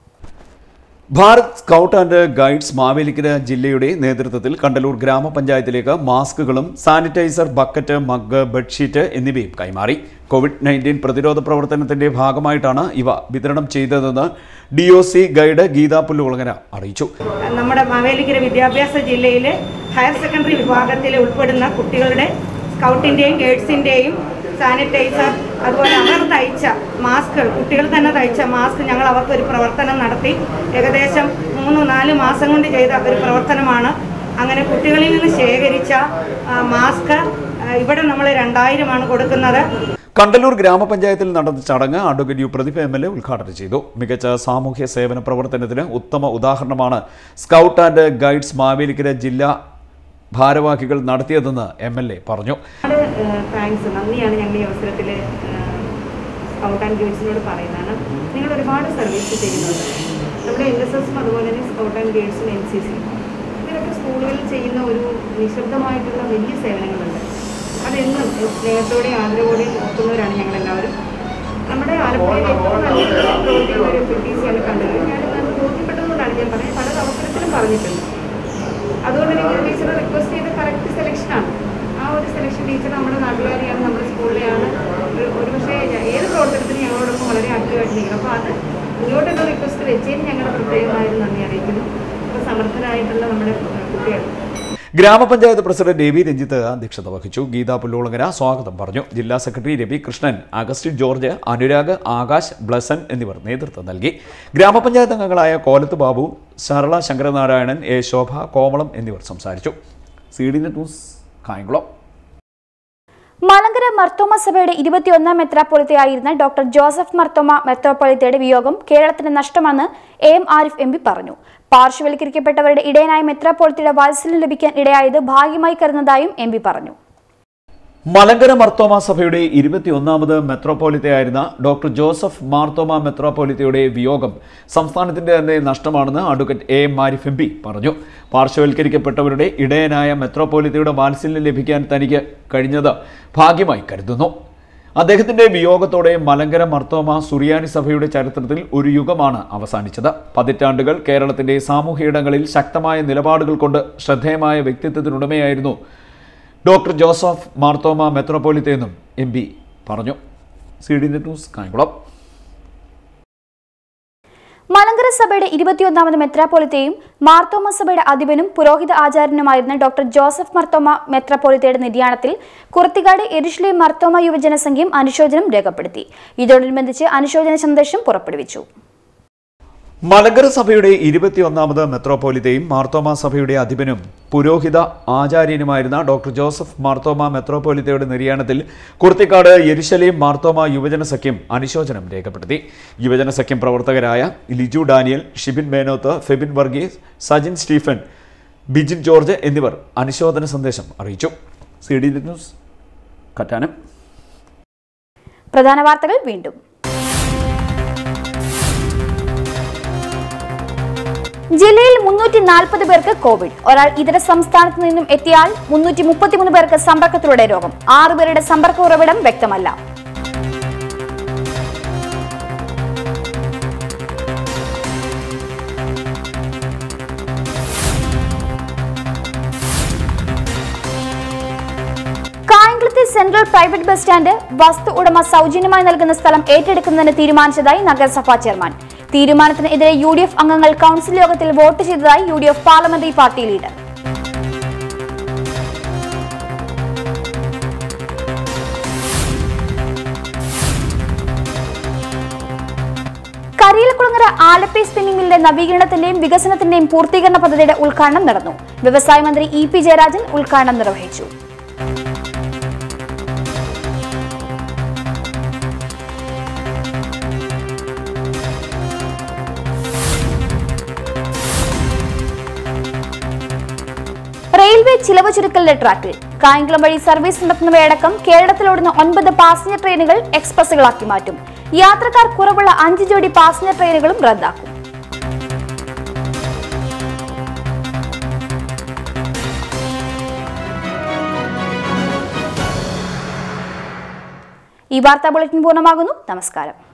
Bharat scout and guides Mavelikkara ജില്ലയുടെ നേതൃത്വത്തിൽ കണ്ടലൂർ ഗ്രാമപഞ്ചായത്തിലേക്ക് മാസ്കുകളും സാനിറ്റൈസർ ബക്കറ്റ് മഗ് ബെഡ്ഷീറ്റ് എന്നിവയും കൈമാറി കോവിഡ് നയൻറ്റീൻ പ്രതിരോധ പ്രവർത്തനത്തിന്റെ ഭാഗമായിട്ടാണ് ഇവ വിതരണം ചെയ്തതെന്ന് D O C guide Geetha Pullukulangara അറിയിച്ചു നമ്മുടെ മാവേലിക്കര വിദ്യാഭ്യാസ ജില്ലയിലെ ഹയർ സെക്കൻഡറി വിഭാഗത്തിൽ ഉൾപ്പെടുന്ന കുട്ടികളുടെ സ്കൗട്ടിൻ്റെയും ഗേഡ്സിൻ്റെയും സാനിറ്റൈസർ അതുപോലെ അവർ തയ്ച്ച മാസ്കുകൾ കുട്ടികൾ തന്നെ തയ്ച്ച മാസ്ക് ഞങ്ങൾ അവർക്ക് ഒരു പ്രവർത്തനം നടത്തി ഏകദേശം മൂന്ന് നാല് മാസം കൊണ്ട് ചെയ്ത ഒരു പ്രവർത്തനമാണ് അങ്ങനെ കുട്ടികളിൽ നിന്ന് ശേഖരിച്ച ആ, മാസ്ക് ആ, ഇവിടെ നമ്മൾ രണ്ടായിരമാണ് കൊടുക്കുന്നത് കണ്ടലൂർ ഗ്രാമപഞ്ചായത്തിൽ നടന്ന ചടങ്ങ് advocate U Prathibha M L A ഉദ്ഘാടനം ചെയ്തു മികച്ച സാമൂഹ്യ സേവന പ്രവർത്തനത്തിന് ഉത്തമ ഉദാഹരണമാണ് സ്കൗട്ട് ആൻഡ് ഗൈഡ്സ് മാവേലിക്കര ജില്ലാ ഭാരവാഹികൾ നടത്തിയതെന്ന് എം എൽ എ പറഞ്ഞു താങ്ക്സ് നന്ദിയാണ് ഞങ്ങൾ ഈ അവസരത്തിൽ സ്കൗട്ട് ആൻഡ് ഗൈഡ്സിനോട് പറയുന്നതാണ് നിങ്ങൾ ഒരുപാട് സർവീസ് ചെയ്യുന്നുണ്ട് നമ്മുടെ എൻ എസ് എസും അതുപോലെ തന്നെ സ്കൗട്ട് ആൻഡ് ഗൈഡ്സും എൻ സി സി ഇതിലൊക്കെ സ്കൂളുകളിൽ ചെയ്യുന്ന ഒരു നിശബ്ദമായിട്ടുള്ള വലിയ സേവനങ്ങളുണ്ട് അതെന്നും സ്നേഹത്തോടെയും ആദരവോടെയും നോക്കുന്നവരാണ് ഞങ്ങളെല്ലാവരും നമ്മുടെ ആലപ്പുഴയിൽ ഏറ്റവും നല്ല പ്രവർത്തിക്കുന്ന ഒരു പി ടി സിയാണ് കണ്ടത് ഞാൻ അത് ബോധ്യപ്പെട്ടതുകൊണ്ടാണ് ഞാൻ പറഞ്ഞത് പല അവസരത്തിലും പറഞ്ഞിട്ടുണ്ട് അതുകൊണ്ട് തന്നെ ഞാൻ ടീച്ചറെ റിക്വസ്റ്റ് ചെയ്ത കറക്റ്റ് സെലക്ഷനാണ് ആ ഒരു സെലക്ഷൻ ടീച്ചർ നമ്മുടെ നാട്ടുകാരിയാണ് നമ്മുടെ സ്കൂളിലെയാണ് ഒരു- ഒരുപക്ഷേ ഞ- ഏത് പ്രവർത്തനത്തിനും ഞങ്ങളോടൊപ്പം വളരെ ആക്റ്റീവായിട്ട് നിൽക്കണം അപ്പോൾ അത് ഇങ്ങോട്ടൊരു റിക്വസ്റ്റ് വെച്ചതിന് ഞങ്ങളുടെ പ്രത്യേകമായൊരു നന്ദി അറിയിക്കുന്നു അപ്പോൾ സമർത്ഥരായിട്ടുള്ള നമ്മുടെ ഏഹ്, കുട്ടികൾ ഗ്രാമപഞ്ചായത്ത് പ്രസിഡന്റ് എ വി രഞ്ജിത്ത് അധ്യക്ഷത വഹിച്ചു ഗീത പുല്ലോളങ്ങര സ്വാഗതം പറഞ്ഞു ജില്ലാ secretary Ravi Krishnan Augustine George Anurag Akash Blesson എന്നിവർ നേതൃത്വം നൽകി ഗ്രാമപഞ്ചായത്ത് അംഗങ്ങളായ കോലത്ത് ബാബു സരള ശങ്കരനാരായണൻ എ ശോഭ കോമളം എന്നിവർ സംസാരിച്ചു C D net news Kayamkulam Malankara Marthoma സഭയുടെ ഇരുപത്തിയൊന്നാം മെത്രാപ്പൊളിത്തയായിരുന്ന ഡോക്ടർ ജോസഫ് മർത്തോമ മെത്രാപ്പൊളിത്തയുടെ വിയോഗം കേരളത്തിന് നഷ്ടമെന്ന് A M Arif M P പറഞ്ഞു പാർശ്വവൽക്കരിക്കപ്പെട്ടവരുടെ ഇടയനായ മെത്രാപ്പൊളിത്തയുടെ വാത്സല്യം ലഭിക്കാൻ ഇടയായത് ഭാഗ്യമായി കരുതുന്നതായും എം പി പറഞ്ഞു മലങ്കര മർത്തോമ സഭയുടെ ഇരുപത്തിയൊന്നാമത് മെത്രോപോലിത്തയായിരുന്ന ഡോക്ടർ ജോസഫ് മാർത്തോമ മെത്രോപോലിത്തയുടെ വിയോഗം സംസ്ഥാനത്തിന്റെ തന്നെ നഷ്ടമാണെന്ന് advocate A M Arif M P പറഞ്ഞു പാർശ്വവൽക്കരിക്കപ്പെട്ടവരുടെ ഇടയനായ മെത്രോപോലിത്തയുടെ വാത്സല്യം ലഭിക്കാൻ തനിക്ക് കഴിഞ്ഞത് ഭാഗ്യമായി കരുതുന്നു അദ്ദേഹത്തിന്റെ വിയോഗത്തോടെ മലങ്കര മർത്തോമ സുറിയാനി സഭയുടെ ചരിത്രത്തിൽ ഒരു യുഗമാണ് അവസാനിച്ചത് പതിറ്റാണ്ടുകൾ കേരളത്തിന്റെ സാമൂഹ്യ ഇടങ്ങളിൽ ശക്തമായ നിലപാടുകൾ കൊണ്ട് ശ്രദ്ധേയമായ വ്യക്തിത്വത്തിനുടമയായിരുന്നു ഡോക്ടർ ജോസഫ് മാർത്തോമ മെത്രോപോലിത്ത എന്നും എം പി പറഞ്ഞു C D net news Kayamkulam Malankara സഭയുടെ ഇരുപത്തിയൊന്നാമത് മെത്രാപ്പൊലിത്തയും മാർത്തോമ സഭയുടെ അധിപനും പുരോഹിത ആചാര്യനുമായിരുന്ന ഡോക്ടർ ജോസഫ് മർത്തോമ മെത്രാപ്പൊലിത്തയുടെ നിര്യാണത്തിൽ കുർത്തിക്കാട് എരുഷ്ലി മർത്തോമ യുവജന സംഘം അനുശോചനം രേഖപ്പെടുത്തി ഇതോടനുബന്ധിച്ച് അനുശോചന സന്ദേശം പുറപ്പെടുവിച്ചു മലങ്കര സഭയുടെ ഇരുപത്തിയൊന്നാമത് മെത്രോപോലിത്തയും മാർത്തോമ സഭയുടെ അധിപനും പുരോഹിത ആചാര്യനുമായിരുന്ന ഡോക്ടർ ജോസഫ് മാർത്തോമ മെത്രോപോലിത്തയുടെ നിര്യാണത്തിൽ കുർത്തിക്കാട് യെരുശലേം മാർത്തോമ യുവജന സഖ്യം അനുശോചനം രേഖപ്പെടുത്തി യുവജന സഖ്യം പ്രവർത്തകരായ Liju Daniel Shibin Menoth Febin Varghese Sajin Stephen Bijin George എന്നിവർ അനുശോചന സന്ദേശം അറിയിച്ചു സി ഡി ന്യൂസ് കറ്റാനം പ്രധാന വാർത്തകൾ വീണ്ടും ജില്ലയിൽ മുന്നൂറ്റി നാൽപ്പത് പേർക്ക് കോവിഡ് ഒരാൾ ഇതര സംസ്ഥാനത്ത് നിന്നും എത്തിയാൽ മുന്നൂറ്റി മുപ്പത്തിമൂന്ന് പേർക്ക് സമ്പർക്കത്തിലൂടെ രോഗം ആറു പേരുടെ സമ്പർക്ക ഉറവിടം വ്യക്തമല്ല കായംകുളത്തെ സെൻട്രൽ പ്രൈവറ്റ് ബസ് സ്റ്റാൻഡ് വസ്തു ഉടമ സൗജന്യമായി നൽകുന്ന സ്ഥലം ഏറ്റെടുക്കുന്നതിന് തീരുമാനിച്ചതായി നഗരസഭാ ചെയർമാൻ തീരുമാനത്തിനെതിരെ യു ഡി എഫ് അംഗങ്ങൾ കൌൺസിൽ യോഗത്തിൽ വോട്ട് ചെയ്തതായി U D F parliamentary party leader Kariyalakulangara Alleppey spinning മില്ലിന്റെ നവീകരണത്തിന്റെയും വികസനത്തിന്റെയും പൂർത്തീകരണ പദ്ധതിയുടെ ഉദ്ഘാടനം നടന്നു വ്യവസായ മന്ത്രി ഇ പി ജയരാജൻ ഉദ്ഘാടനം നിർവഹിച്ചു റെയിൽവേ ചിലവ് ചുരുക്കലിന്റെ ട്രാക്കിൽ കായംകുളം വഴി സർവീസ് നടത്തുന്നവയടക്കം കേരളത്തിലോടുന്ന ഒൻപത് പാസഞ്ചർ ട്രെയിനുകൾ എക്സ്പ്രസുകളാക്കി മാറ്റും യാത്രക്കാർ കുറവുള്ള അഞ്ച് ജോഡി പാസഞ്ചർ ട്രെയിനുകളും റദ്ദാക്കും ഈ വാർത്താ ബുള്ളറ്റിൻ പൂർണ്ണമാകുന്നു നമസ്കാരം